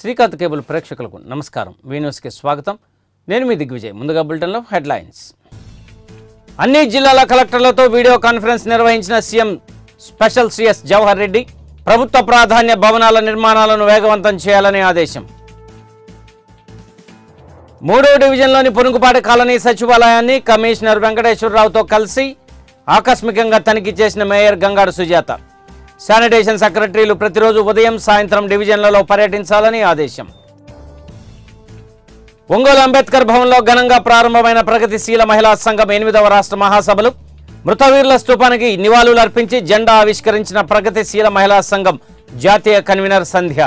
Srikanth cable ప్రేక్షకులకు నమస్కారం we న్యూస్కి స్వాగతం నేను మీ దిగ్విజయ్ ముందుగా బులెటిన్లో హెడ్లైన్స్ అన్ని జిల్లాల కలెక్టర్లతో వీడియో కాన్ఫరెన్స్ నిర్వహించిన CM special CS Jawahar Reddy ప్రభుత్వ ప్రాధాన్య భవనాల నిర్మాణాలను వేగవంతం చేయాలని ఆదేశం మూడో డివిజన్లోని పునుగుపాటి కాలనీ సచివాలయాన్ని కమిషనర్ వెంకటేశ్వరరావుతో కలిసి ఆకస్మికంగా తనిఖీ చేసిన మేయర్ గంగాడు సుజాత శానిటేషన్ సెక్రటరీలు ప్రతిరోజు ఉదయం సాయంత్రం డివిజన్లలో పర్యటించాలని ఆదేశం ఒంగోలు అంబేద్కర్ భవన్లో ఘనంగా ప్రారంభమైన ప్రగతిశీల మహిళా సంఘం ఎనిమిదవ రాష్ట్ర మహాసభలు మృతవీరుల స్తూపానికి నివాళులు అర్పించి జెండా ఆవిష్కరించిన ప్రగతిశీల మహిళా సంఘం జాతీయ కన్వీనర్ సంధ్య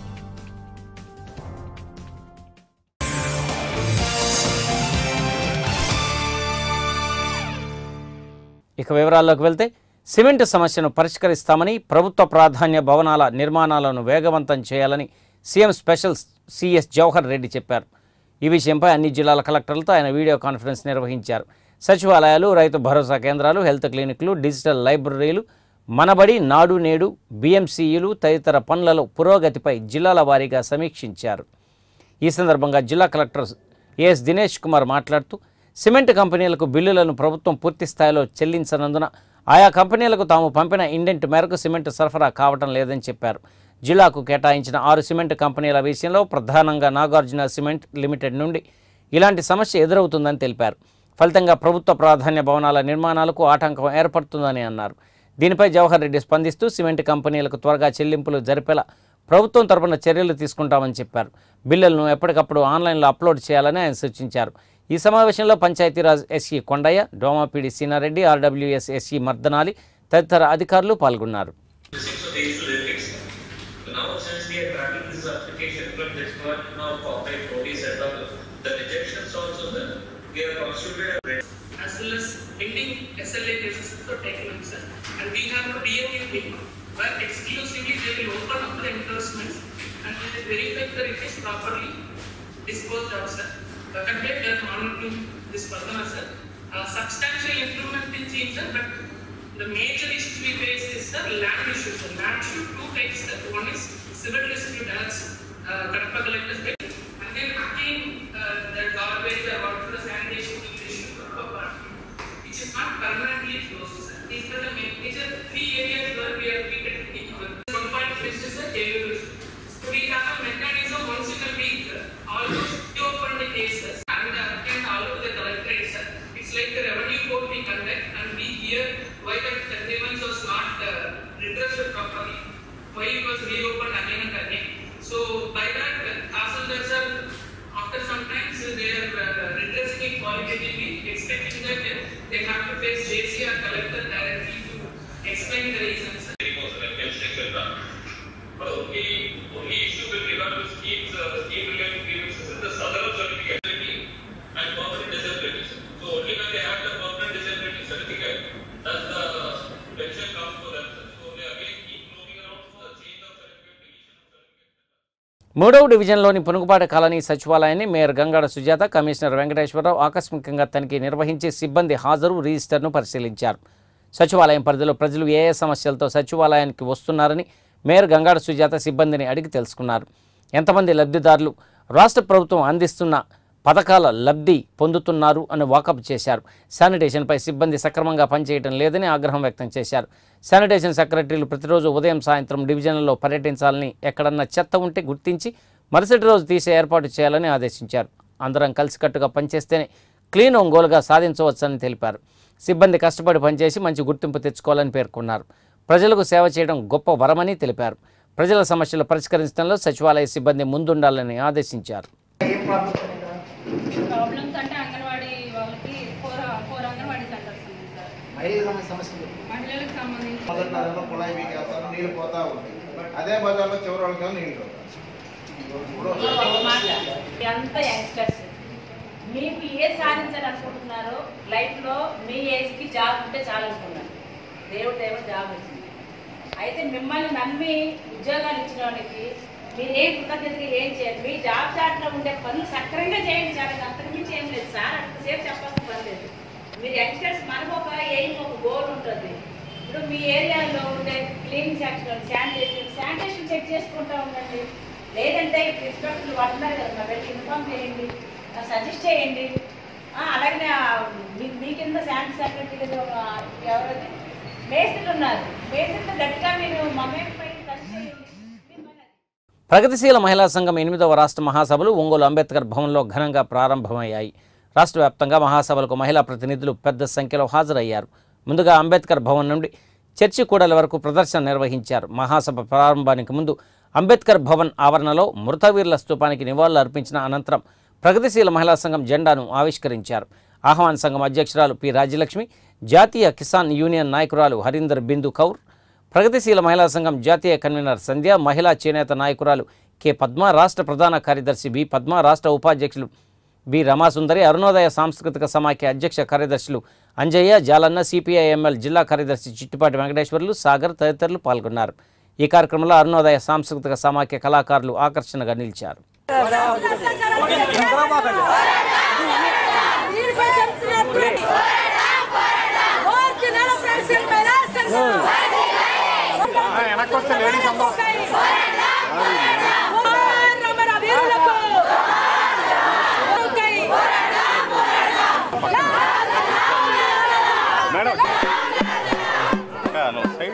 ఇక వివరాల్లోకి వెళ్తే సిమెంట్ సమస్యను పరిష్కరిస్తామని ప్రభుత్వ ప్రాధాన్య భవనాల నిర్మాణాలను వేగవంతం చేయాలని CM special CS Jawahar Reddy చెప్పారు ఈ విషయంపై అన్ని జిల్లాల కలెక్టర్లతో ఆయన వీడియో కాన్ఫరెన్స్ నిర్వహించారు సచివాలయాలు రైతు భరోసా కేంద్రాలు హెల్త్ క్లినిక్లు డిజిటల్ లైబ్రరీలు మనబడి నాడు నేడు బిఎంసీయులు తదితర పనులలో పురోగతిపై జిల్లాల వారీగా సమీక్షించారు ఈ సందర్భంగా జిల్లా కలెక్టర్ ఏఎస్ దినేష్ కుమార్ మాట్లాడుతూ సిమెంట్ కంపెనీలకు బిల్లులను ప్రభుత్వం పూర్తి స్థాయిలో చెల్లించనందున ఆయా కంపెనీలకు తాము పంపిన ఇండెంట్ మేరకు సిమెంట్ సరఫరా కావటం లేదని చెప్పారు జిల్లాకు కేటాయించిన ఆరు సిమెంట్ కంపెనీల విషయంలో ప్రధానంగా నాగార్జున సిమెంట్ లిమిటెడ్ నుండి ఇలాంటి సమస్య ఎదురవుతుందని తెలిపారు ఫలితంగా ప్రభుత్వ ప్రాధాన్య భవనాల నిర్మాణాలకు ఆటంకం ఏర్పడుతుందని అన్నారు దీనిపై జవహర్ రెడ్డి స్పందిస్తూ సిమెంట్ కంపెనీలకు త్వరగా చెల్లింపులు జరిపేలా ప్రభుత్వం తరపున చర్యలు తీసుకుంటామని చెప్పారు బిల్లులను ఎప్పటికప్పుడు ఆన్లైన్లో అప్లోడ్ చేయాలని ఆయన సూచించారు ఈ సమావేశంలో పంచాయతీరాజ్ ఎస్ఈ కొండయ్య డోమాపీడి సీనారెడ్డి ఆర్డబ్ల్యూఎస్ ఎస్ఈ మర్దనాలి తదితర అధికారులు పాల్గొన్నారు six of these lyrics. Now, since we are tracking this application from this one now corporate bodies and all, the rejections also then, we have constituted a as well as pending SLA cases for taken up, sir. And we have a PMU team where exclusively they will open up the endorsements and we will verify that it is properly disposed of, sir. Second way, we are monitoring this further, sir. Uh, substantial improvement in change, sir, but the major issue we face is the land issue, sir. Land issue two types, sir. One is civil dispute as uh, Kadapa collector state. And then again, uh, the garbage or what the sanitation issue, Kadapa which is not permanently closed, sir. These are the ma- major three areas where we are treated equal. One point which is the AU. So we have a mechanism once in a week, uh, almost two open the cases and uh, attend all of the collectorate, sir. It's like a revenue court we conduct and we hear why that the grievance was not uh, redressed properly, why it was reopened again and again. So by that, uh, Tahsildars are after some time, so they are uh, redressing it qualitatively, expecting that uh, they have to face JC or collector directly to explain the reasons. was reference, etc. But only, only issue with regard to schemes, uh, scheme related grievances is the Southern certificate and permanent disability. So only when they have the permanent disability certificate, does the pension come to them. So they again keep moving around for the change of certificate, deletion of certificate. మూడవ డివిజన్లోని Punugupati colony సచివాలయాన్ని mayor Gangada Sujatha commissioner Venkateswararao ఆకస్మికంగా తనిఖీ నిర్వహించి సిబ్బంది హాజరు రిజిస్టర్ను పరిశీలించారు సచివాలయం పరిధిలో ప్రజలు ఏ ఏ సమస్యలతో సచివాలయానికి వస్తున్నారని మేయర్ గంగాడ సుజాత సిబ్బందిని అడిగి తెలుసుకున్నారు ఎంతమంది లబ్ధిదారులు రాష్ట్ర ప్రభుత్వం అందిస్తున్న పథకాల లబ్ధి పొందుతున్నారు అని వాకప్ చేశారు శానిటేషన్పై సిబ్బంది సక్రమంగా పనిచేయడం లేదని ఆగ్రహం వ్యక్తం చేశారు శానిటేషన్ సెక్రటరీలు ప్రతిరోజు ఉదయం సాయంత్రం డివిజన్లలో పర్యటించాలని ఎక్కడన్నా చెత్త ఉంటే గుర్తించి మరుసటి రోజు తీసే ఏర్పాటు చేయాలని ఆదేశించారు అందరం కలిసికట్టుగా పనిచేస్తేనే క్లీన్ ఒంగోలుగా సాధించవచ్చని తెలిపారు సిబ్బంది కష్టపడి పనిచేసి మంచి గుర్తింపు తెచ్చుకోవాలని పేర్కొన్నారు ప్రజలకు సేవ చేయడం గొప్ప వరమని తెలిపారు ప్రజల సమస్యలు పరిష్కరించడంలో సచివాలయ సిబ్బంది ముందుండాలని ఆదేశించారు ప్రాబ్లమ్స్ అంటే అంగన్వాడీ వాళ్ళకి ఫోర్ ఫోర్ అంగన్వాడీ సెంటర్స్ ఉన్నాయి సార్ మహిళల సమస్యలు మహిళలకు సంబంధించి మొదటి నెలలో కుళాయి వీక్ వేస్తారు నీళ్ళు పోతా ఉంటాయి అదే బజార్లో చివరి వాళ్ళకి నీళ్ళు ఇప్పుడు ఎంత యంగ్స్టర్స్ మీకు ఏ సాధించాలనుకుంటున్నారో లైఫ్లో మీ ఏజ్కి జాబ్ ఉంటే చాలు అనుకున్నారు దేవుడు దేవుడు జాబ్ వచ్చింది అయితే మిమ్మల్ని నమ్మి ఉద్యోగాలు ఇచ్చిన వాళ్ళకి మీరు ఏం కృతజ్ఞతగా ఏం చేయాలి మీ జాబ్ చాట్లో ఉండే పనులు సక్రమంగా చేయండి చాలా అంతకు మించి ఏం లేదు సార్ అంతసేపు చెప్పాల్సిన పని లేదు మీరు యంగ్స్టర్స్ మనకు ఒక ఎయిమ్ ఒక గోల్ ఉంటుంది ఇప్పుడు మీ ఏరియాలో ఉండే cleaning section sanitation sanitation check చేసుకుంటా ఉండండి లేదంటే ఇన్స్ట్రక్షన్లు పడుతున్నారు కదా నా వెళ్ళి ఇన్ఫార్మ్ చేయండి సజెస్ట్ చేయండి ఆ, అలాగే ఆ, మీ- మీ కింద శాంతి సెక్రటరీ ఎవరైతే మేస్త్రులు ఉన్నారు మేస్త్రులు గట్టిగా మీరు మమ్మల్ని పై సజెస్ట్ చేయండి మిమ్మల్ని ప్రగతిశీల మహిళా సంఘం ఎనిమిదవ రాష్ట్ర మహాసభలు ఒంగోలు అంబేద్కర్ భవన్లో ఘనంగా ప్రారంభమయ్యాయి రాష్ట్ర వ్యాప్తంగా మహాసభలకు మహిళా ప్రతినిధులు పెద్ద సంఖ్యలో హాజరయ్యారు ముందుగా అంబేద్కర్ భవన్ నుండి చర్చి కూడలి వరకు ప్రదర్శన నిర్వహించారు మహాసభ ప్రారంభానికి ముందు అంబేద్కర్ భవన్ ఆవరణలో మృతవీరుల స్తూపానికి నివాళులు అర్పించిన అనంతరం ప్రగతిశీల మహిళా సంఘం జెండాను ఆవిష్కరించారు ఆహ్వాన్ సంఘం అధ్యక్షురాలు పి రాజ్యలక్ష్మి జాతీయ కిసాన్ యూనియన్ నాయకురాలు హరీందర్ బిందు కౌర్ ప్రగతిశీల మహిళా సంఘం జాతీయ కన్వీనర్ సంధ్య మహిళా చేనేత నాయకురాలు కె పద్మ రాష్ట్ర ప్రధాన కార్యదర్శి బి పద్మ రాష్ట్ర ఉపాధ్యక్షులు బి రమాసుందరి అరుణోదయ సాంస్కృతిక సమాఖ్య అధ్యక్ష కార్యదర్శులు అంజయ్య జాలన్న సిపిఐ ఎంఎల్ జిల్లా కార్యదర్శి చిట్టిపాటి వెంకటేశ్వర్లు సాగర్ తదితరులు పాల్గొన్నారు ఈ కార్యక్రమంలో అరుణోదయ సాంస్కృతిక సమాఖ్య కళాకారులు ఆకర్షణగా నిలిచారు మేడం సైడ్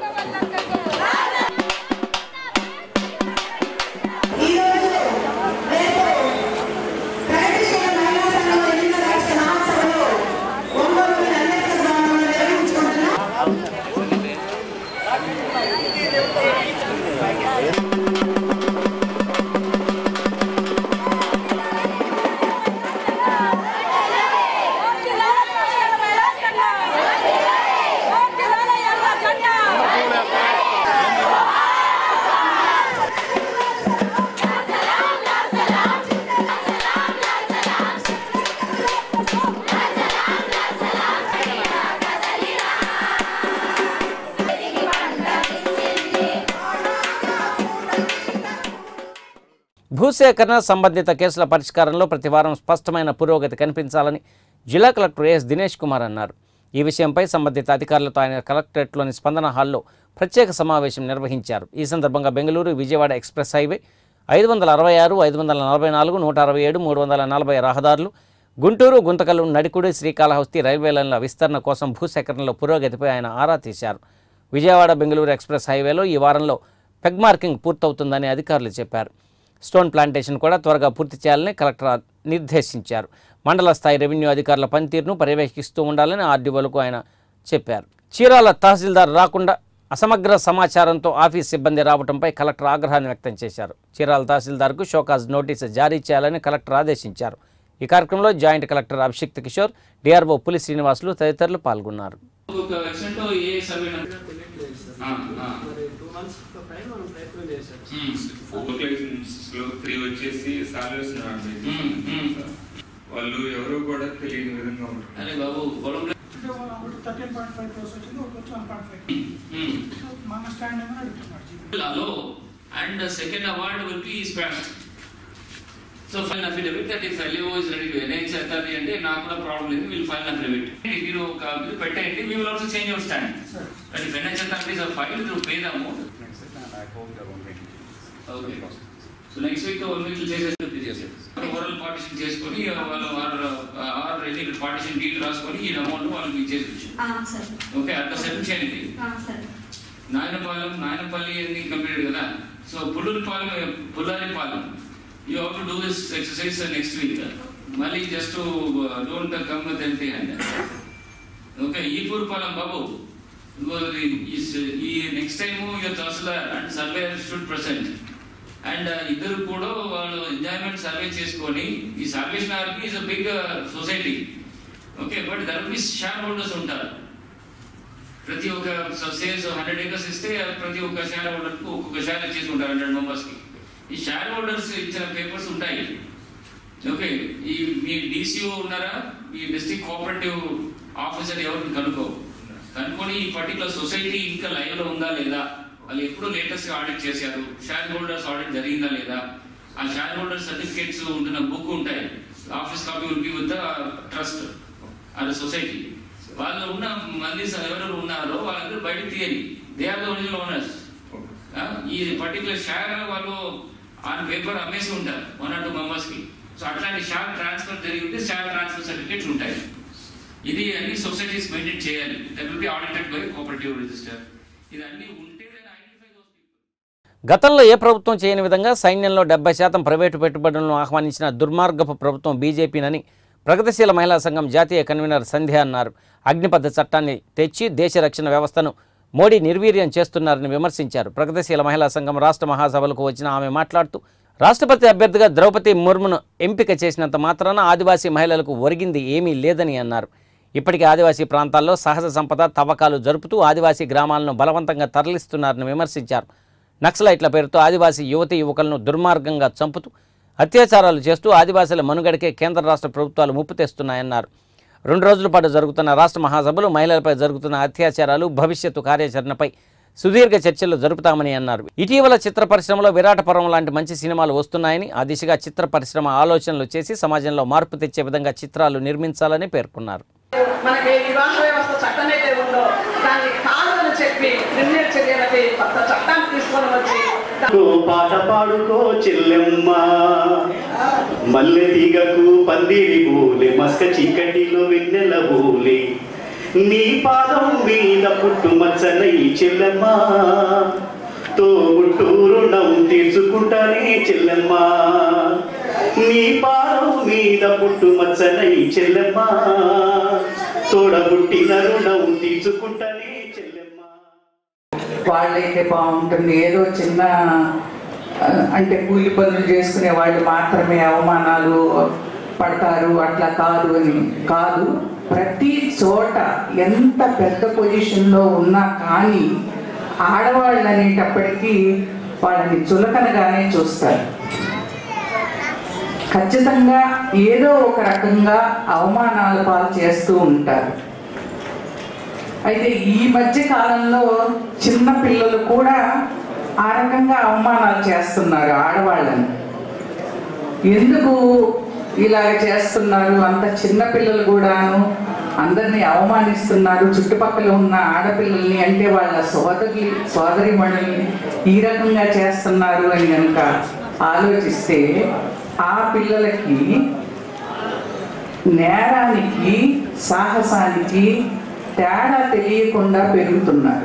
భూసేకరణ సంబంధిత కేసుల పరిష్కారంలో ప్రతి వారం స్పష్టమైన పురోగతి కనిపించాలని జిల్లా కలెక్టర్ ఎస్ దినేష్ కుమార్ అన్నారు ఈ విషయంపై సంబంధిత అధికారులతో ఆయన కలెక్టరేట్లోని స్పందన హాల్లో ప్రత్యేక సమావేశం నిర్వహించారు ఈ సందర్భంగా బెంగళూరు విజయవాడ ఎక్స్ప్రెస్ హైవే ఐదు వందల అరవై ఆరు ఐదు వందల నలభై నాలుగు నూట అరవై ఏడు మూడు వందల నలభై రహదారులు గుంటూరు గుంతకల్లు నడికుడి శ్రీకాళహస్తి రైల్వే లైన్ల విస్తరణ కోసం భూసేకరణలో పురోగతిపై ఆయన ఆరా తీశారు విజయవాడ బెంగళూరు ఎక్స్ప్రెస్ హైవేలో ఈ వారంలో పెగ్ మార్కింగ్ పూర్తవుతుందని అధికారులు చెప్పారు స్టోన్ ప్లాంటేషన్ కూడా త్వరగా పూర్తి చేయాలని కలెక్టర్ నిర్దేశించారు మండల స్థాయి రెవెన్యూ అధికారుల పనితీరును పర్యవేక్షిస్తూ ఉండాలని ఆర్డీఓలకు ఆయన చెప్పారు చీరాల తహసీల్దార్ రాకుండా అసమగ్ర సమాచారంతో ఆఫీస్ సిబ్బంది రావడంపై కలెక్టర్ ఆగ్రహాన్ని వ్యక్తం చేశారు చీరాల తహసీల్దార్కు షోకాజ్ నోటీసు జారీ చేయాలని కలెక్టర్ ఆదేశించారు ఈ కార్యక్రమంలో joint collector Abhishikt Kishore DRO Puli Srinivasulu తదితరులు పాల్గొన్నారు ఒక website a survey four license లో త్రీ వచ్చేసి సాలరీస్ వాళ్ళు ఎవరు కూడా తెలియని విధంగా ఉంటారు అరే బాబు పొలంలో థర్టీన్ పాయింట్ ఫైవ్ క్రోర్స్ వచ్చింది ఒకటి వచ్చి వన్ పాయింట్ ఫైవ్ మన స్టాండ్ ఏమో అడుగుతున్నారు అలో and second award will be స్పాష్ so file affidavit that if LEO is ready to ఎనైజ్ అవుతుంది అంటే నాకు కూడా ప్రాబ్లం లేదు విల్ ఫైల్ అఫిడవిట్ మీరు ఒక ఇది పెట్టండి we will also change your stand but if ఎనైజ్ అవుతుంది is file to pay the amount okay so next week one week చేసేసి ఓవరాల్ పార్టిషన్ చేసుకొని వాళ్ళు or or any partition deal రాసుకొని ఈ అమౌంట్ వాళ్ళకి ఇచ్చేసి సార్ ఓకే అట్లా సెటిల్ చేయండి సార్ నాయనపాలెం నాయనపల్లి అన్ని కంప్లీట్ కదా so Pullurupalem Pullaripalem you have to do this exercise next week మళ్ళీ just don't come with empty hand okay Ipurpalem బాబు ఈ next time your tahsildar and surveyor should present and ఇద్దరు కూడా వాళ్ళు ఎంజాయ్మెంట్ సర్వే చేసుకొని ఈ సర్వేషన్ ఆర్కి is a big society okay but there be shareholders ఉంటారు ప్రతి ఒక్క సేల్స్ హండ్రెడ్ ఏకర్స్ ఇస్తే ప్రతి ఒక్క షేర్ హోల్డర్ కు ఒక్కొక్క షేర్ ఇచ్చేసి ఉంటారు హండ్రెడ్ మెంబర్స్ కి ఈ షేర్ హోల్డర్స్ ఇచ్చిన పేపర్స్ ఉంటాయి ఓకే ఈ మీ డిసిఓ ఉన్నారా మీ డిస్ట్రిక్ట్ కోఆపరేటివ్ ఆఫీసర్ ఎవరిని కనుక్కో కనుక్కొని ఈ పర్టికులర్ సొసైటీ ఇంకా లైవ్ లో ఉందా లేదా వాళ్ళు ఎప్పుడు లేటెస్ట్ ఆడిట్ చేశారు షేర్ హోల్డర్స్ ఆడిట్ జరిగిందా లేదా ఆ షేర్ హోల్డర్ సర్టిఫికేట్స్ ఉంటున్న బుక్ ఉంటాయి office copy will be with the trust అది సొసైటీ వాళ్ళు ఉన్న మంది ఎవరెవరు ఉన్నారో వాళ్ళందరూ బయటకు తీయాలి they are the original owners ఈ పర్టికులర్ షేర్ వాళ్ళు ఆన్ పేపర్ అమ్మేసి ఉంటారు వన్ ఆర్ టూ మెంబర్స్కి సో అట్లాంటి షార్ట్ ట్రాన్స్ఫర్ జరిగి ఉంటే షార్ట్ ట్రాన్స్ఫర్ సర్టిఫికేట్స్ ఉంటాయి ఇది అన్ని సొసైటీస్ మెయింటైన్ చేయాలి that will be audited by cooperative register ఇది అన్ని ఉంటే ఐడెంటిఫై దోస్ పీపుల్ గతంలో ఏ ప్రభుత్వం చేయని విధంగా సైన్యంలో డెబ్బై శాతం ప్రైవేటు పెట్టుబడులను ఆహ్వానించిన దుర్మార్గపు ప్రభుత్వం బీజేపీనని ప్రగతిశీల మహిళా సంఘం జాతీయ కన్వీనర్ సంధ్య అన్నారు అగ్నిపథ చట్టాన్ని తెచ్చి దేశ రక్షణ వ్యవస్థను మోడీ నిర్వీర్యం చేస్తున్నారని విమర్శించారు ప్రగతిశీల మహిళా సంఘం రాష్ట్ర మహాసభలకు వచ్చిన ఆమె మాట్లాడుతూ రాష్ట్రపతి అభ్యర్థిగా ద్రౌపది ముర్మును ఎంపిక చేసినంత మాత్రాన ఆదివాసీ మహిళలకు ఒరిగింది ఏమీ లేదని అన్నారు ఇప్పటికే ఆదివాసీ ప్రాంతాల్లో సహజ సంపద తవ్వకాలు జరుపుతూ ఆదివాసీ గ్రామాలను బలవంతంగా తరలిస్తున్నారని విమర్శించారు నక్సలైట్ల పేరుతో ఆదివాసీ యువతి యువకులను దుర్మార్గంగా చంపుతూ అత్యాచారాలు చేస్తూ ఆదివాసీల మనుగడకే కేంద్ర రాష్ట్ర ప్రభుత్వాలు ముప్పు తెస్తున్నాయన్నారు రెండు రోజుల పాటు జరుగుతున్న రాష్ట్ర మహాసభలు మహిళలపై జరుగుతున్న అత్యాచారాలు భవిష్యత్తు కార్యాచరణపై సుదీర్ఘ చర్చలు జరుపుతామని అన్నారు ఇటీవల చిత్ర పరిశ్రమలో విరాటపురం లాంటి మంచి సినిమాలు వస్తున్నాయని ఆ దిశగా చిత్ర పరిశ్రమ ఆలోచనలు చేసి సమాజంలో మార్పు తెచ్చే విధంగా చిత్రాలు నిర్మించాలని పేర్కొన్నారు మనకి వివాహ వ్యవస్థ చట్టం అయితే ఉందో దాన్ని కాదని చెప్పి క్రిమినల్ చర్యలకి కొత్త చట్టాన్ని తీసుకొని వచ్చి ఓ పాట పాడుకో చెల్లెమ్మ మల్లె తీగకు పందిరి పూలే మస్క చీకటిలో వెన్నెల పూలే నీ పాదం మీద పుట్టు మచ్చనై చెల్లెమ్మ తోబుట్టు రుణం తీర్చుకుంటానే చెల్లెమ్మ నీ పాదం మీద పుట్టు మచ్చనై చెల్లెమ్మ తోడబుట్టిన రుణం తీర్చుకుంటానే చెల్లెమ్మ వాళ్ళైతే బాగుంటుంది ఏదో చిన్న ఆ, అంటే కూలి పనులు చేసుకునే వాళ్ళు మాత్రమే అవమానాలు పడతారు అట్లా కాదు అని కాదు ప్రతి చోట ఎంత పెద్ద పొజిషన్లో ఉన్నా కానీ ఆడవాళ్ళు అనేటప్పటికీ వాళ్ళని చులకనగానే చూస్తారు ఖచ్చితంగా ఏదో ఒక రకంగా అవమానాల పాలు చేస్తూ ఉంటారు అయితే ఈ మధ్య కాలంలో చిన్న పిల్లలు కూడా ఆ రకంగా అవమానాలు చేస్తున్నారు ఆడవాళ్ళని ఎందుకు ఇలాగ చేస్తున్నారు అంత చిన్న పిల్లలు కూడాను అందరినీ అవమానిస్తున్నారు చుట్టుపక్కల ఉన్న ఆడపిల్లల్ని అంటే వాళ్ళ సోదరి సోదరిమణుల్ని ఈ రకంగా చేస్తున్నారు అని కనుక ఆలోచిస్తే ఆ పిల్లలకి నేరానికి సాహసానికి తేడా తెలియకుండా పెరుగుతున్నారు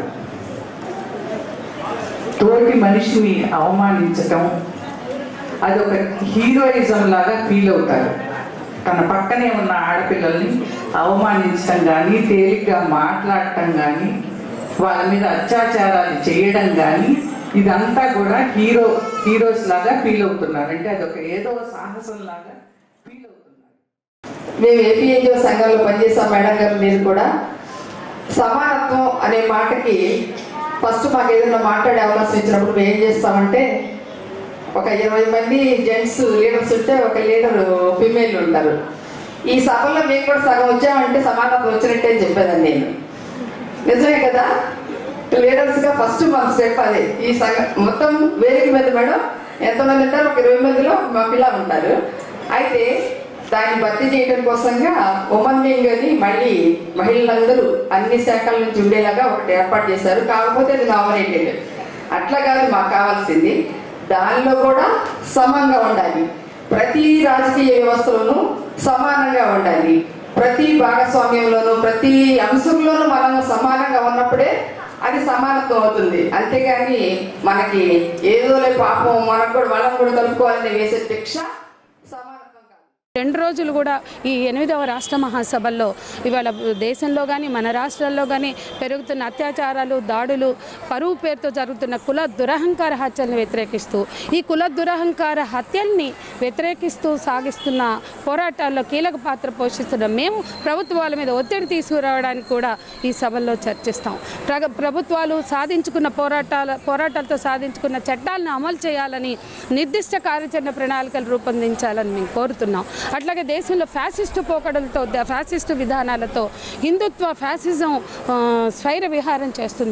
తోటి మనిషిని అవమానించటం అదొక హీరోయిజం లాగా ఫీల్ అవుతారు తన పక్కనే ఉన్న ఆడపిల్లల్ని అవమానించటం కానీ తేలిగ్గా మాట్లాడటం కానీ వాళ్ళ మీద అత్యాచారాలు చేయడం కానీ ఇదంతా కూడా హీరో హీరోస్ లాగా ఫీల్ అవుతున్నారు అంటే అదొక ఏదో సాహసం లాగా ఫీల్ అవుతున్నారు మేము ఏపీఎన్జిఓ సంఘంలో పనిచేసాం మేడం గారు మీరు కూడా సమానత్వం అనే మాటకి ఫస్ట్ మాకు ఏదైనా మాట్లాడే అవకాశం ఇచ్చినప్పుడు మేము ఏం చేస్తామంటే ఒక ఇరవై మంది జెంట్స్ లీడర్స్ ఉంటే ఒక లీడర్ ఫిమేల్ ఉంటారు ఈ సభలో మేము కూడా సగం వచ్చామంటే సమానత్వం వచ్చినట్టే అని చెప్పేదాన్ని నేను నిజమే కదా లీడర్స్ గా ఫస్ట్ మన స్టెప్ అదే ఈ సగ మొత్తం వేదిక మీద మేడం ఎంతమంది ఉంటారు ఒక ఇరవై మందిలో మా పిల్ల ఉంటారు అయితే దాన్ని భర్తీ చేయడం కోసంగా ఉమెన్ వింగ్ అని మళ్ళీ మహిళలందరూ అన్ని శాఖల నుంచి ఉండేలాగా ఒకటి ఏర్పాటు చేశారు కాకపోతే అది నామినేటెడ్ అట్లా కాదు మాకు కావాల్సింది దానిలో కూడా సమంగా ఉండాలి ప్రతి రాజకీయ వ్యవస్థలోనూ సమానంగా ఉండాలి ప్రతి భాగస్వామ్యంలోనూ ప్రతి అంశంలోనూ మనం సమానంగా ఉన్నప్పుడే అది సమానత్వం అవుతుంది అంతేగాని మనకి ఏదోలే పాపం మనకు కూడా వాళ్ళని కూడా కలుపుకోవాలని వేసే శిక్ష సమానత్వం కాదు రెండు రోజులు కూడా ఈ ఎనిమిదవ రాష్ట్ర మహాసభల్లో ఇవాళ దేశంలో కానీ మన రాష్ట్రాల్లో కానీ పెరుగుతున్న అత్యాచారాలు దాడులు పరువు పేరుతో జరుగుతున్న కుల దురహంకార హత్యల్ని వ్యతిరేకిస్తూ ఈ కుల దురహంకార హత్యల్ని వ్యతిరేకిస్తూ సాగిస్తున్న పోరాటాల్లో కీలక పాత్ర పోషిస్తున్న మేము ప్రభుత్వాల మీద ఒత్తిడి తీసుకురావడానికి కూడా ఈ సభల్లో చర్చిస్తాం ప్రగ ప్రభుత్వాలు సాధించుకున్న పోరాటాల పోరాటాలతో సాధించుకున్న చట్టాలను అమలు చేయాలని నిర్దిష్ట కార్యాచరణ ప్రణాళికలు రూపొందించాలని మేము కోరుతున్నాం అట్లాగే దేశంలో ఫ్యాసిస్టు పోకడలతో ద- ఫ్యాసిస్టు విధానాలతో హిందుత్వ ఫ్యాసిజం ఆ, స్వైర విహారం చేస్తుంది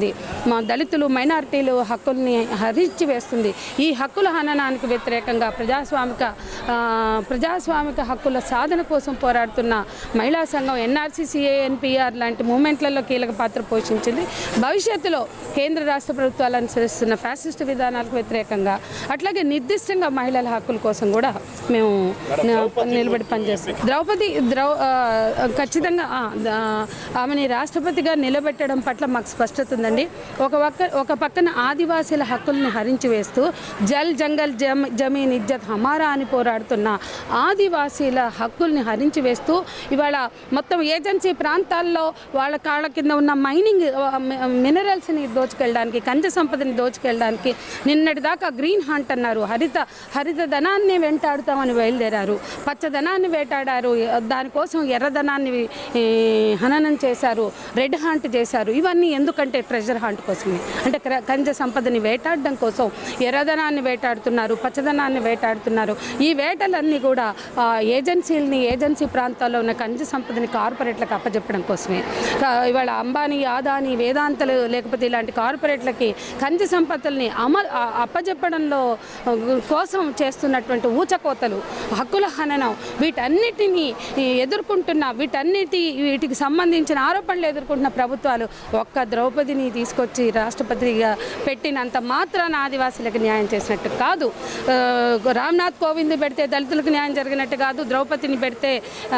మా దళితులు మైనారిటీలు హక్కుల్ని హరించి వేస్తుంది ఈ హక్కుల హననానికి వ్యతిరేకంగా ప్రజాస్వామిక ఆ, ప్రజాస్వామిక హక్కుల సాధన కోసం పోరాడుతున్న మహిళా సంఘం ఎన్ఆర్సీ సిఏఎన్పిఆర్ లాంటి మూమెంట్లలో కీలక పాత్ర పోషించింది భవిష్యత్తులో కేంద్ర రాష్ట్ర ప్రభుత్వాలు అనుసరిస్తున్న ఫ్యాసిస్ట్ విధానాలకు వ్యతిరేకంగా అట్లాగే నిర్దిష్టంగా మహిళల హక్కుల కోసం కూడా మేము న- నిలబడి పనిచేస్తాం ద్రౌపది ద్రౌ ఆ, ఖచ్చితంగా ఆ, ద- ఆమెని రాష్ట్రపతిగా నిలబెట్టడం పట్ల మాకు స్పష్టత ఉందండి ఒక పక్క ఒక పక్కన ఆదివాసీల హక్కుల్ని హరించి వేస్తూ జల్ జంగల్ జమ్ జమీన్ ఇజ్జత్ హమారా అని పోరాడుతున్న ఆదివాసీల హక్కుల్ని హరించి వేస్తూ ఇవాళ మొత్తం ఏజెన్సీ ప్రాంతాల్లో వాళ్ళ కాళ్ళ కింద ఉన్న మైనింగ్ మినరల్స్ని దోచుకెళ్ళడానికి ఖనిజ సంపదని దోచుకెళ్ళడానికి నిన్నటి దాకా గ్రీన్ హంట్ అన్నారు హరిత హరిత ధనాన్ని వెంటాడుతామని బయలుదేరారు పచ్చదనాన్ని వేటాడారు దానికోసం ఎర్రధనాన్ని ఈ, హననం చేశారు రెడ్ హంట్ చేశారు ఇవన్నీ ఎందుకంటే ట్రెజర్ హంట్ కోసమే అంటే క్ర- ఖనిజ సంపదని వేటాడడం కోసం ఎర్రధనాన్ని వేటాడుతున్నారు పచ్చదనాన్ని వేటాడుతున్నారు ఈ వేటలన్నీ కూడా ఆ, ఏజెన్సీలని ఏజెన్సీ ప్రాంతాల్లో ఉన్న ఖనిజ సంపదని కార్పొరేట్లకు అప్పచెప్పడం కోసమే కా- ఇవాళ అంబానీ ఆదాని వేదాంతలు లేకపోతే ఇలాంటి కార్పొరేట్లకి ఖనిజ సంపత్తుల్ని అమలు ఆ- అప్పచెప్పడంలో ఆ, కోసం చేస్తున్నటువంటి ఊచకోతలు హక్కుల హననం వీటన్నిటినీ ఈ, ఎదుర్కొంటున్న వీటన్నిటి వీటికి సంబంధించిన ఆరోపణలు ఎదుర్కొంటున్న ప్రభుత్వాలు ఒక్క ద్రౌపదిని తీసుకొచ్చి రాష్ట్రపతిగా పెట్టినంత మాత్రాన ఆదివాసీలకు న్యాయం చేసినట్టు కాదు ఆ, రామ్నాథ్ కోవింద్ పెడితే దళితులకు న్యాయం జరిగినట్టు కాదు ద్రౌపదిని పెడితే ఆ,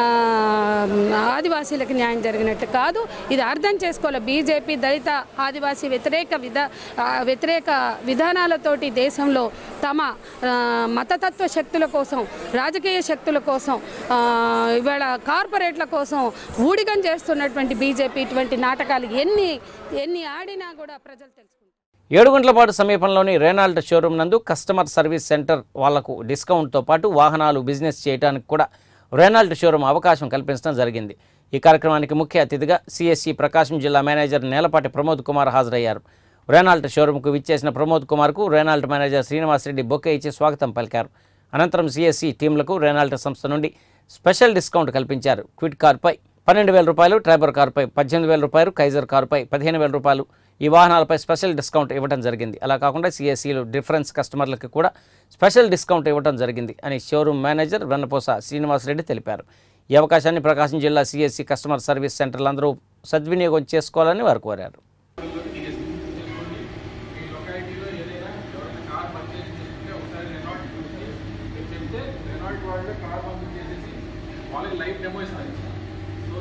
ఆదివాసీలకు న్యాయం జరిగినట్టు కాదు ఇది అర్థం చేసుకోవాలి బీజేపీ దళిత ఆదివాసీ వ్యతిరేక విధ ఆ, వ్యతిరేక విధానాలతోటి దేశంలో తమ ఆ, మతతత్వ శక్తుల కోసం రాజకీయ శక్తుల కోసం ఆ, ఇవాళ కార్పొరేట్ల కోసం ఊడిగం చేస్తున్నటువంటి బీజేపీ ఇటువంటి నాటకాలు ఎన్ని ఎన్ని ఆడినా కూడా ప్రజలు తెలుసుకుంటారు ఏడుగుంట్లపాటు సమీపంలోని రేనాల్ట్ షోరూమ్ నందు కస్టమర్ సర్వీస్ సెంటర్ వాళ్లకు డిస్కౌంట్తో పాటు వాహనాలు బిజినెస్ చేయడానికి కూడా రేనాల్ట్ షోరూమ్ అవకాశం కల్పించడం జరిగింది ఈ కార్యక్రమానికి ముఖ్య అతిథిగా సిఎస్సి ప్రకాశం జిల్లా మేనేజర్ నేలపాటి ప్రమోద్ కుమార్ హాజరయ్యారు రేనాల్ట్ షోరూంకు విచ్చేసిన ప్రమోద్ కుమార్కు రేనాల్ట్ మేనేజర్ శ్రీనివాసరెడ్డి బొకే ఇచ్చి స్వాగతం పలికారు అనంతరం సిఎస్సి టీంలకు రేనాల్ట్ సంస్థ నుండి స్పెషల్ డిస్కౌంట్ కల్పించారు క్విట్ కార్పై పన్నెండు వేల రూపాయలు ట్రైబర్ కారుపై పద్దెనిమిది వేల రూపాయలు కైజర్ కారుపై పదిహేను వేల రూపాయలు ఈ వాహనాలపై స్పెషల్ డిస్కౌంట్ ఇవ్వడం జరిగింది అలా కాకుండా సిఎస్సిలు డిఫరెన్స్ కస్టమర్లకు కూడా స్పెషల్ డిస్కౌంట్ ఇవ్వడం జరిగింది అని షోరూమ్ మేనేజర్ వెన్నపోస శ్రీనివాసరెడ్డి తెలిపారు ఈ అవకాశాన్ని ప్రకాశం జిల్లా సిఎస్సి కస్టమర్ సర్వీస్ సెంటర్లందరూ సద్వినియోగం చేసుకోవాలని వారు కోరారు ఈ లొకాలిటీలో ఏదైనా ఎవరైనా కార్ పర్చేస్ చేసుకుంటే ఒకసారి రెనాల్ట్ యూజ్ చేసి మీరు చెప్తే రెనాల్ట్ వాళ్ళే కార్ పంపిణీ చేసేసి వాళ్ళకి లైవ్ డెమో ఇస్తారు సో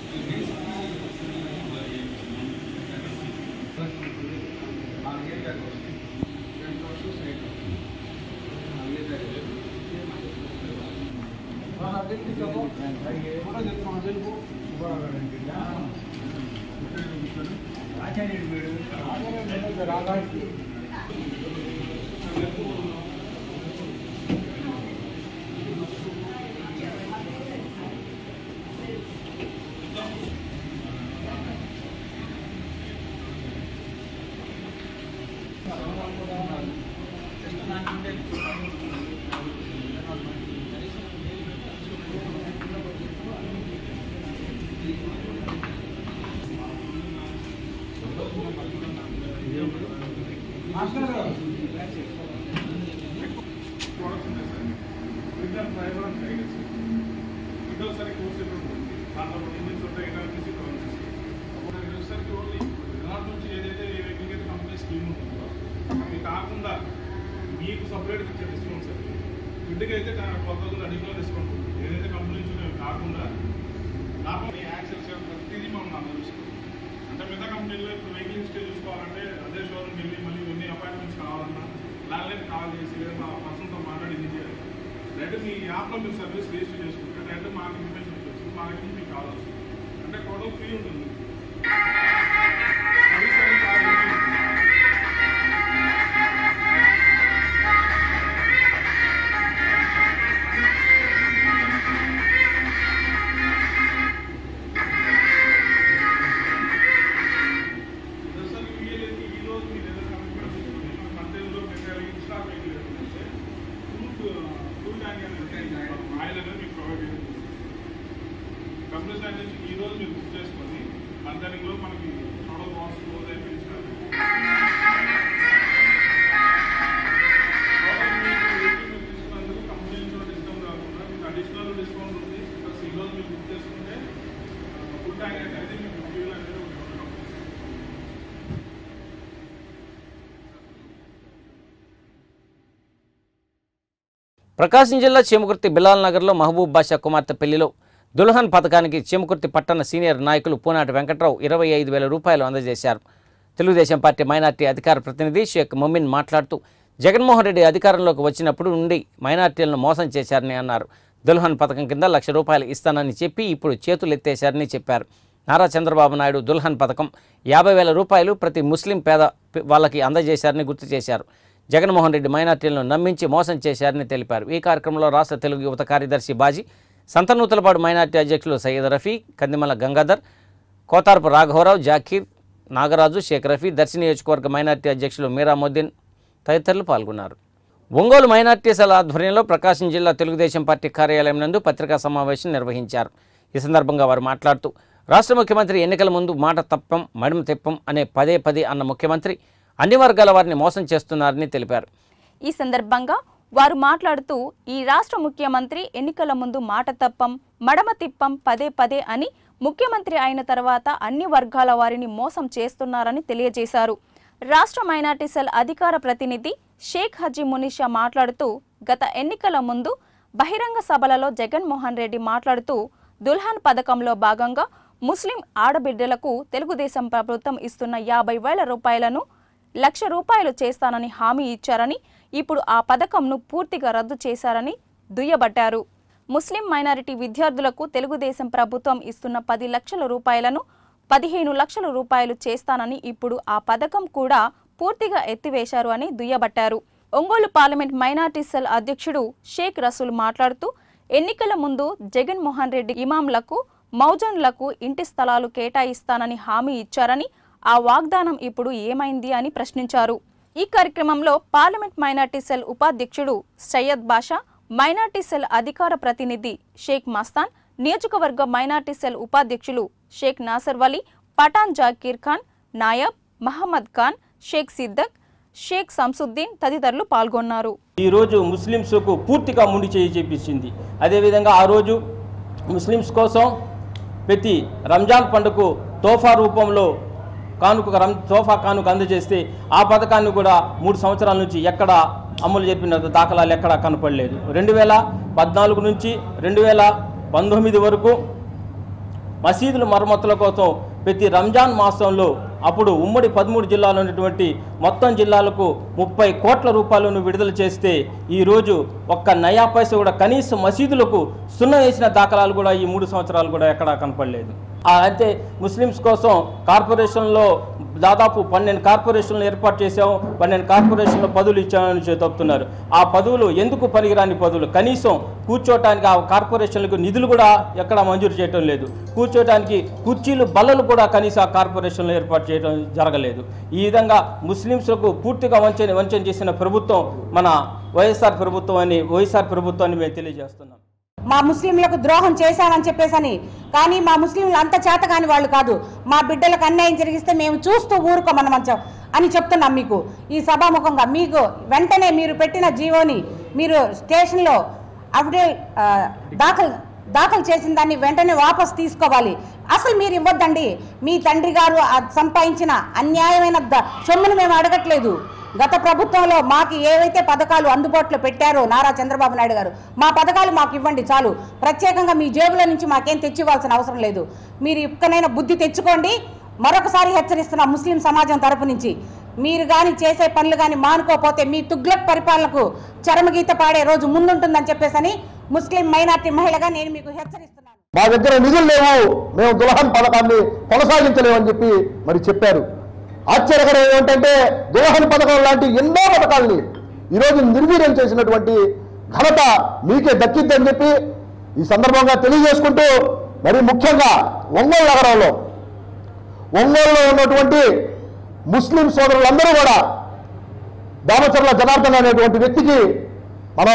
ప్రోడక్ట్స్ ఉన్నాయి sir return driver and guidance ఇది ఒకసారి కోర్స్ ఉంటుంది దాంట్లో ఇంజిన్స్ ఉంటాయి ఎనర్జీసీ కాన్సెస్ అప్పుడు ఇది వచ్చేసరికి ఓన్లీ రినాల్ట్ నుంచి ఏదైతే ఏ వ్యక్తికి అయితే కంపెనీ స్కీమ్ ఉంటుందో అది కాకుండా మీకు సపరేట్ ఇచ్చే డిస్కౌంట్ సార్ ఫుడ్కి అయితే ట్వెల్వ్ థౌసండ్ అడిషనల్ డిస్కౌంట్ ఉంటుంది ఏదైతే కంపెనీ నుంచి ఉన్నాయో కాకుండా నాకు ఈ యాక్సెస్ ప్రతిదీ మనం నాకు చూసుకోవాలి అంటే మిగతా కంపెనీలో ఇప్పుడు వెహికల్ స్టే చూసుకోవాలంటే అదే షోరూమ్కి వెళ్ళి మళ్ళీ ఎన్ని అపాయింట్మెంట్స్ కావాలన్నా ల్యాండ్లైన్ కాల్ చేసి లేదా మా పర్సన్తో మాట్లాడి ఇది చేయాలి డైరెక్ట్ మీ యాప్లో మీరు సర్వీస్ రిజిస్టర్ చేసుకుంటే డైరెక్ట్ మాకు ఇన్ఫర్మేషన్ వచ్చేస్తుంది మాకు నుంచి మీకు కావాలి అంటే టోటల్ ఫ్రీ ఉంటుంది సర్వీస్ అనేది చాలా easy ఉంటుంది. దర్శనం వీలైతే ఈ రోజు మీరు ఏదైనా కమిట్మెంట్ తీసుకుని మన కంటైనర్లో పెట్టాలి ఇన్స్టాల్ పెట్టాలంటే ఫుడ్ ఫుడ్ ట్యాంక్ అనేది ఆయిల్ అనేది మీకు ప్రొవైడ్ చేయాలి కంపెనీ సైడ్ నుంచి ఈ రోజు మీరు బుక్ చేసుకొని కంటైనింగ్లో మనకి టోటల్ కాస్ట్ క్లోజ్ అయిపోయింది ప్రకాశం జిల్లా చీమకుర్తి బిలాల్ నగర్లో మహబూబ్ బాషా కుమార్తె పెళ్లిలో దుల్హన్ పథకానికి చీమకుర్తి పట్టణ సీనియర్ నాయకులు పూనాటి వెంకట్రావు ఇరవై ఐదు వేల రూపాయలు అందజేశారు తెలుగుదేశం పార్టీ మైనార్టీ అధికార ప్రతినిధి షేక్ మొమిన్ మాట్లాడుతూ జగన్మోహన్ రెడ్డి అధికారంలోకి వచ్చినప్పుడు నుండి మైనార్టీలను మోసం చేశారని అన్నారు దుల్హన్ పథకం కింద లక్ష రూపాయలు ఇస్తానని చెప్పి ఇప్పుడు చేతులు ఎత్తేశారని చెప్పారు నారా చంద్రబాబు నాయుడు దుల్హన్ పథకం యాభై వేల రూపాయలు ప్రతి ముస్లిం పేద పి- వాళ్ళకి అందజేశారని గుర్తు చేశారు జగన్మోహన్ రెడ్డి మైనార్టీలను నమ్మించి మోసం చేశారని తెలిపారు ఈ కార్యక్రమంలో రాష్ట్ర తెలుగు యువత కార్యదర్శి బాజీ సంతనూతలపాడు మైనార్టీ అధ్యక్షులు సయ్యద్ రఫీ కందిమల గంగాధర్ కోతారపు రాఘవరావు జాకీర్ నాగరాజు షేక్ రఫీ దర్శి నియోజకవర్గ మైనార్టీ అధ్యక్షులు మీరాముద్దీన్ తదితరులు పాల్గొన్నారు ఒంగోలు మైనార్టీ సెల్ ఆధ్వర్యంలో ప్రకాశం జిల్లా తెలుగుదేశం పార్టీ కార్యాలయం నందు పత్రికా సమావేశం నిర్వహించారు ఈ సందర్భంగా వారు మాట్లాడుతూ రాష్ట్ర ముఖ్యమంత్రి ఎన్నికల ముందు మాట తప్పం మడిమ తిప్పం అనే పదే పదే అన్న ముఖ్యమంత్రి అన్ని వర్గాల వారిని మోసం చేస్తున్నారని తెలిపారు ఈ సందర్భంగా వారు మాట్లాడుతూ ఈ రాష్ట్ర ముఖ్యమంత్రి ఎన్నికల ముందు మాట తప్పం మడమ తిప్పం పదే పదే అని ముఖ్యమంత్రి అయిన తర్వాత అన్ని వర్గాల వారిని మోసం చేస్తున్నారని తెలియజేశారు రాష్ట్ర మైనార్టీ సెల్ అధికార ప్రతినిధి షేక్ హజీ మునిషా మాట్లాడుతూ గత ఎన్నికల ముందు బహిరంగ సభలలో జగన్మోహన్ రెడ్డి మాట్లాడుతూ దుల్హన్ పథకంలో భాగంగా ముస్లిం ఆడబిడ్డలకు తెలుగుదేశం ప్రభుత్వం ఇస్తున్న యాభై వేల రూపాయలను లక్ష రూపాయలు చేస్తానని హామీ ఇచ్చారని ఇప్పుడు ఆ పథకంను పూర్తిగా రద్దు చేశారని దుయ్యబట్టారు ముస్లిం మైనారిటీ విద్యార్థులకు తెలుగుదేశం ప్రభుత్వం ఇస్తున్న పది లక్షల రూపాయలను పదిహేను లక్షల రూపాయలు చేస్తానని ఇప్పుడు ఆ పథకం కూడా పూర్తిగా ఎత్తివేశారు అని దుయ్యబట్టారు ఒంగోలు పార్లమెంట్ మైనార్టీ సెల్ అధ్యక్షుడు షేక్ రసూల్ మాట్లాడుతూ ఎన్నికల ముందు జగన్మోహన్ రెడ్డి ఇమాంలకు మౌజన్లకు ఇంటి స్థలాలు కేటాయిస్తానని హామీ ఇచ్చారని ఆ వాగ్దానం ఇప్పుడు ఏమైంది అని ప్రశ్నించారు ఈ కార్యక్రమంలో పార్లమెంట్ మైనార్టీ సెల్ ఉపాధ్యక్షుడు సయ్యద్ బాషా మైనార్టీ సెల్ అధికార ప్రతినిధి షేక్ మస్తాన్ నియోజకవర్గ మైనార్టీ సెల్ ఉపాధ్యక్షులు షేక్ నాసర్ వలీ పఠాన్ జాకీర్ ఖాన్ నాయబ్ మహమ్మద్ ఖాన్ షేక్ సిద్దక్ షేక్ సంసుద్దీన్ తదితరులు పాల్గొన్నారు ఈరోజు ముస్లిమ్స్కు పూర్తిగా ముండి చేయి చేపించింది అదేవిధంగా ఆ రోజు ముస్లిమ్స్ కోసం ప్రతి రంజాన్ పండుగకు తోఫా రూపంలో కానుక రం తోఫా కానుక అందజేస్తే ఆ పథకాన్ని కూడా మూడు సంవత్సరాల నుంచి ఎక్కడ అమలు చెప్పిన దాఖలాలు ఎక్కడా కనపడలేదు రెండు వేల పద్నాలుగు నుంచి రెండు వేల పంతొమ్మిది వరకు మసీదుల మరమ్మతుల కోసం ప్రతి రంజాన్ మాసంలో అప్పుడు ఉమ్మడి పదమూడు జిల్లాలో ఉన్నటువంటి మొత్తం జిల్లాలకు ముప్పై కోట్ల రూపాయలను విడుదల చేస్తే ఈరోజు ఒక్క నయా పైసా కూడా కనీసం మసీదులకు సున్న వేసిన దాఖలాలు కూడా ఈ మూడు సంవత్సరాలు కూడా ఎక్కడా కనపడలేదు ఆ, అయితే ముస్లిమ్స్ కోసం కార్పొరేషన్లో దాదాపు పన్నెండు కార్పొరేషన్లు ఏర్పాటు చేశాము పన్నెండు కార్పొరేషన్లో పదవులు ఇచ్చామని చెప్తున్నారు ఆ పదవులు ఎందుకు పనికిరాని పదవులు కనీసం కూర్చోటానికి ఆ కార్పొరేషన్లకు నిధులు కూడా ఎక్కడ మంజూరు చేయటం లేదు కూర్చోటానికి కుర్చీలు బల్లలు కూడా కనీసం ఆ కార్పొరేషన్లో ఏర్పాటు చేయడం జరగలేదు ఈ విధంగా ముస్లింస్లకు పూర్తిగా వంచన వంచన చేసిన ప్రభుత్వం మన వైఎస్ఆర్ ప్రభుత్వం అని వైఎస్ఆర్ ప్రభుత్వాన్ని మేము తెలియజేస్తున్నాం మా ముస్లింలకు ద్రోహం చేశామని చెప్పేసని కానీ మా ముస్లింలు అంత చేత కాని వాళ్ళు కాదు మా బిడ్డలకు అన్యాయం జరిగిస్తే మేము చూస్తూ ఊరుకోమన్న మంచం అని చెప్తున్నాం మీకు ఈ సభాముఖంగా మీకు వెంటనే మీరు పెట్టిన జీవోని మీరు స్టేషన్లో అఫిడే ఆ, దాఖలు దాఖలు చేసిన దాన్ని వెంటనే వాపస్ తీసుకోవాలి అసలు మీరు ఇవ్వద్దండి మీ తండ్రి గారు ఆ సంపాదించిన అన్యాయమైన ద- సొమ్మును మేము అడగట్లేదు గత ప్రభుత్వంలో మాకు ఏవైతే పథకాలు అందుబాటులో పెట్టారో నారా చంద్రబాబు నాయుడు గారు మా పథకాలు మాకు ఇవ్వండి చాలు ప్రత్యేకంగా మీ జేబుల నుంచి మాకేం తెచ్చివ్వాల్సిన అవసరం లేదు మీరు ఇక్కడైనా బుద్ధి తెచ్చుకోండి మరొకసారి హెచ్చరిస్తున్న ముస్లిం సమాజం తరపు నుంచి మీరు కానీ చేసే పనులు కానీ మానుకోపోతే మీ తుగ్లక్ పరిపాలనకు చరమగీత పాడే రోజు ముందుంటుందని చెప్పేసని ముస్లిం మైనార్టీ మహిళగా నేను మీకు హెచ్చరిస్తున్నాను మా దగ్గర నిధులు లేవు మేము దులహన్ పథకాన్ని కొనసాగించలేమని చెప్పి మరి చెప్పారు ఆశ్చర్యకరం ఏమిటంటే దులహన్ పథకం లాంటి ఎన్నో పథకాల్ని ఈరోజు నిర్వీర్యం చేసినటువంటి ఘనత మీకే దక్కిద్దని చెప్పి ఈ సందర్భంగా తెలియజేసుకుంటూ మరి ముఖ్యంగా ఒంగోలు నగరంలో ఒంగోలులో ఉన్నటువంటి ముస్లిం సోదరులందరూ కూడా దామచర్ల జనార్దన్ అనేటువంటి వ్యక్తికి మనం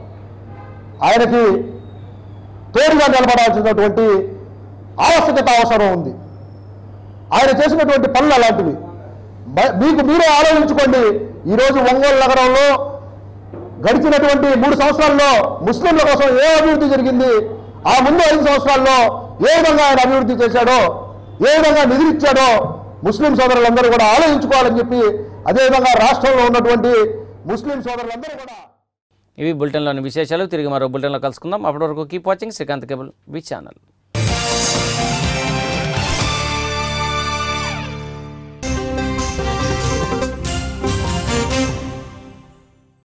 ఆయనకి తోడుగా నిలబడాల్సినటువంటి ఆవశ్యకత అవసరం ఉంది ఆయన చేసినటువంటి పనులు అలాంటివి మ- మీకు మీరే ఆలోచించుకోండి ఈరోజు ఒంగోలు నగరంలో గడిచినటువంటి మూడు సంవత్సరాల్లో ముస్లింల కోసం ఏ అభివృద్ధి జరిగింది ఆ ముందు ఐదు సంవత్సరాల్లో ఏ విధంగా ఆయన అభివృద్ధి చేశాడో ఏ విధంగా నిధులు ఇచ్చాడో ముస్లిం సోదరులందరూ కూడా ఆలోచించుకోవాలని చెప్పి అదేవిధంగా రాష్ట్రంలో ఉన్నటువంటి ముస్లిం సోదరులందరూ కూడా ఇవి బులెటిన్లోని విశేషాలు తిరిగి మరో బులెటిన్లో కలుసుకుందాం అప్పటి వరకు keep watching Srikanth cable B channel